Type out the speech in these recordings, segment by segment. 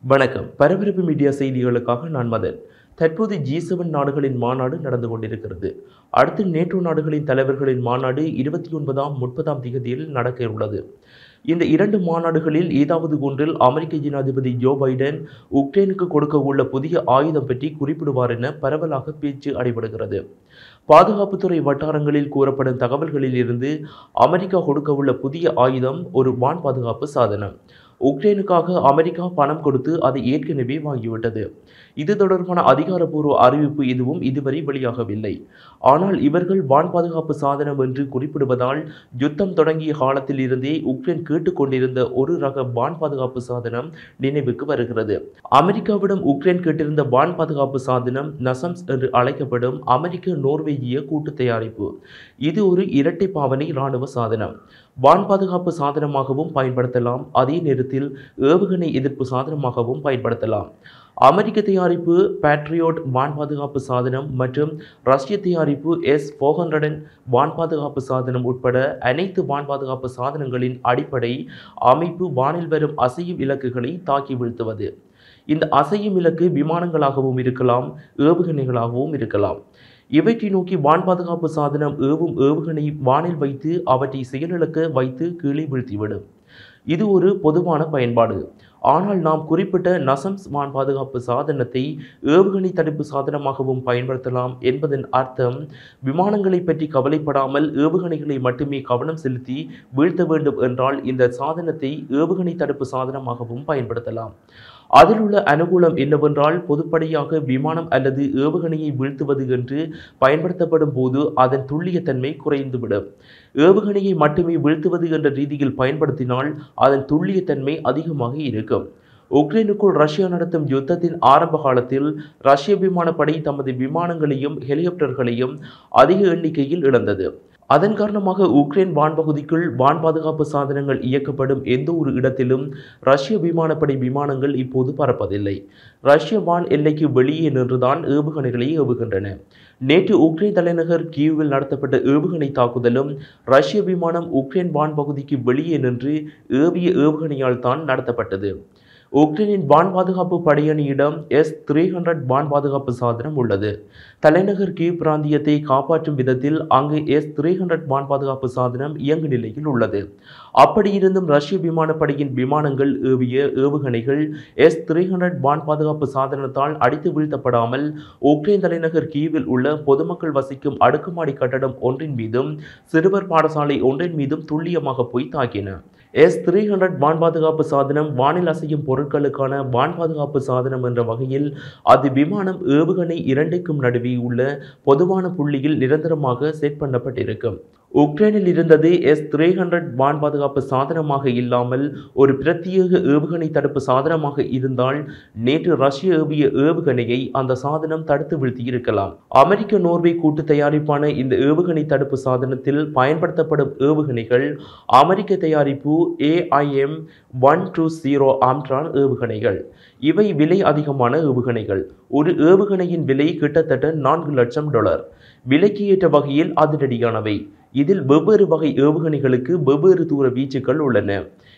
வணக்கம் பரபரப்பு மீடியா செய்திகளுக்காக நான் மதன் தற்போது ஜி செவன் நாடுகளின் மாநாடு நடந்து கொண்டிருக்கிறது அடுத்து நேட்டோ நாடுகளின் தலைவர்களின் மாநாடு இருபத்தி ஒன்பதாம் முப்பதாம் திகதியில் நடக்க உள்ளது இந்த இரண்டு மாநாடுகளில் ஏதாவது ஒன்றில் அமெரிக்க ஜனாதிபதி ஜோ பைடன் உக்ரைனுக்கு கொடுக்க உள்ள புதிய ஆயுதம் பற்றி குறிப்பிடுவார் என பரவலாக பேச்சு அடைபடுகிறது பாதுகாப்புத்துறை வட்டாரங்களில் கூறப்படும் தகவல்களில் இருந்து அமெரிக்கா கொடுக்க உள்ள புதிய ஆயுதம் ஒரு வான் பாதுகாப்பு சாதனம் உக்ரைனுக்காக அமெரிக்கா பணம் கொடுத்து அதை ஏற்கனவே வாங்கிவிட்டது இது தொடர்பான அதிகாரப்பூர்வ அறிவிப்பு எதுவும் இதுவரை வெளியாகவில்லை ஆனால் இவர்கள் வான் பாதுகாப்பு சாதனம் என்று குறிப்பிடுவதால் யுத்தம் தொடங்கிய காலத்தில் இருந்தே உக்ரைன் கேட்டுக்கொண்டிருந்த ஒரு ரக வான் பாதுகாப்பு சாதனம் நினைவுக்கு வருகிறது அமெரிக்காவிடம் உக்ரைன் கேட்டிருந்த வான் பாதுகாப்பு சாதனம் நசம்ஸ் என்று அழைக்கப்படும் அமெரிக்க நோர்வேஜிய கூட்டு தயாரிப்பு இது ஒரு இரட்டை பாவனை இராணுவ சாதனம் வான் பாதுகாப்பு சாதனமாகவும் பயன்படுத்தலாம் அதே நேரத்தில் ஏவுகணை எதிர்ப்பு சாதனமாகவும் பயன்படுத்தலாம் அமெரிக்க தயாரிப்பு பேட்ரியோட் வான் பாதுகாப்பு சாதனம் மற்றும் ரஷ்ய தயாரிப்பு எஸ் ஃபோர் ஹண்ட்ரடன் வான் பாதுகாப்பு சாதனம் உட்பட அனைத்து வான் பாதுகாப்பு சாதனங்களின் அடிப்படை அமைப்பு வானில் வரும் அசையும் இலக்குகளை தாக்கி வீழ்த்துவது இந்த அசையும் இலக்கு விமானங்களாகவும் இருக்கலாம் ஏவுகணைகளாகவும் இருக்கலாம் இவற்றை நோக்கி வான் பாதுகாப்பு சாதனம் ஏவும் ஏவுகணை வானில் வைத்து அவற்றை செயலிழக்க வைத்து கீழே வீழ்த்திவிடும் இது ஒரு பொதுவான பயன்பாடு ஆனால் நாம் குறிப்பிட்ட நசம்ஸ் வான் பாதுகாப்பு சாதனத்தை ஏவுகணை தடுப்பு சாதனமாகவும் பயன்படுத்தலாம் என்பதன் அர்த்தம் விமானங்களை பற்றி கவலைப்படாமல் ஏவுகணைகளை மட்டுமே கவனம் செலுத்தி வீழ்த்த வேண்டும் என்றால் இந்த சாதனத்தை ஏவுகணை தடுப்பு சாதனமாகவும் பயன்படுத்தலாம் அதில் உள்ள அனுகூலம் என்னவென்றால் பொதுப்படையாக விமானம் அல்லது ஏவுகணையை வீழ்த்துவது என்று பயன்படுத்தப்படும் போது அதன் துல்லியத்தன்மை குறைந்துவிடும் ஏவுகணையை மட்டுமே வீழ்த்துவது என்ற ரீதியில் பயன்படுத்தினால் அதன் துல்லியத்தன்மை அதிகமாக இருக்கும் உக்ரைனுக்குள் ரஷ்யா நடத்தும் யுத்தத்தின் ஆரம்ப காலத்தில் ரஷ்ய விமானப்படை தமது விமானங்களையும் ஹெலிகாப்டர்களையும் அதிக எண்ணிக்கையில் இழந்தது அதன் காரணமாக உக்ரைன் வான்பகுதிக்குள் வான் பாதுகாப்பு சாதனங்கள் இயக்கப்படும் எந்த ஒரு இடத்திலும் ரஷ்ய விமானப்படை விமானங்கள் இப்போது பறப்பதில்லை ரஷ்ய வான் எல்லைக்கு வெளியே நின்றுதான் ஏவுகணைகளை ஏவுகின்றன நேற்று உக்ரைன் தலைநகர் கியூவில் நடத்தப்பட்ட ஏவுகணை தாக்குதலும் ரஷ்ய விமானம் உக்ரைன் வான் பகுதிக்கு வெளியே நின்று ஏவிய ஏவுகணையால் தான் நடத்தப்பட்டது உக்ரைனின் வான் பாதுகாப்பு படையணியிடம் எஸ் த்ரீ ஹண்ட்ரட் வான் பாதுகாப்பு சாதனம் உள்ளது தலைநகர் கீவ் பிராந்தியத்தை காப்பாற்றும் விதத்தில் அங்கு எஸ் த்ரீ ஹண்ட்ரட் வான் பாதுகாப்பு சாதனம் இயங்கு நிலையில் உள்ளது அப்படியிருந்தும் ரஷ்ய விமானப்படையின் விமானங்கள் ஏவிய ஏவுகணைகள் எஸ் த்ரீ ஹண்ட்ரட் வான் பாதுகாப்பு சாதனத்தால் அடித்து வீழ்த்தப்படாமல் உக்ரைன் தலைநகர் கீவில் உள்ள பொதுமக்கள் வசிக்கும் அடுக்குமாடி கட்டடம் ஒன்றின் மீதும் சிறுவர் பாடசாலை ஒன்றின் மீதும் துல்லியமாக போய் தாக்கின எஸ் த்ரீ ஹண்ட்ரட் வான் பாதுகாப்பு சாதனம் வானில் அசையும் பொருட்களுக்கான வான் பாதுகாப்பு சாதனம் என்ற வகையில் அது விமானம் ஏவுகணை இரண்டுக்கும் நடுவே உள்ள பொதுவான புள்ளியில் நிரந்தரமாக செட் பண்ணப்பட்டிருக்கும் உக்ரைனில் இருந்தது எஸ் த்ரீ ஹண்ட்ரட் வான் பாதுகாப்பு சாதனமாக இல்லாமல் ஒரு பிரத்யேக ஏவுகணை தடுப்பு சாதனமாக இருந்தால் நேற்று ரஷ்ய ஏவிய ஏவுகணையை அந்த சாதனம் தடுத்து வீழ்த்தியிருக்கலாம் அமெரிக்க நோர்வே கூட்டு தயாரிப்பான இந்த ஏவுகணை தடுப்பு சாதனத்தில் பயன்படுத்தப்படும் ஏவுகணைகள் அமெரிக்க தயாரிப்பு AIM one two zero AMRAAM ஏவுகணைகள் இவை விலை அதிகமான ஏவுகணைகள் ஒரு ஏவுகணையின் விலை கிட்டத்தட்ட நான்கு லட்சம் டாலர் விலைக்கு ஏற்ற வகையில் அதிரடியானவை இதில் வெவ்வேறு வகை ஏவுகணைகளுக்கு வெவ்வேறு தூர வீச்சுக்கள் உள்ளன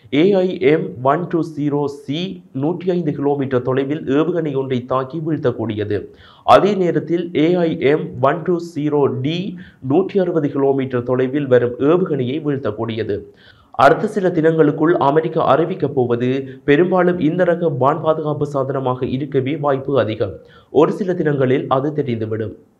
AIM one two zero C நூற்றி ஐந்து கிலோமீட்டர் தொலைவில் ஏவுகணை ஒன்றை தாக்கி வீழ்த்தக்கூடியது அதே நேரத்தில் AIM one two zero D நூற்றி அறுபது கிலோமீட்டர் தொலைவில் வரும் ஏவுகணையை வீழ்த்தக்கூடியது அடுத்த சில தினங்களுக்குள் அமெரிக்கா அறிவிக்கப் போவது பெரும்பாலும் இந்த ரக வான் பாதுகாப்பு சாதனமாக இருக்கவே வாய்ப்பு அதிகம் ஒரு சில தினங்களில் அது தெரிந்துவிடும்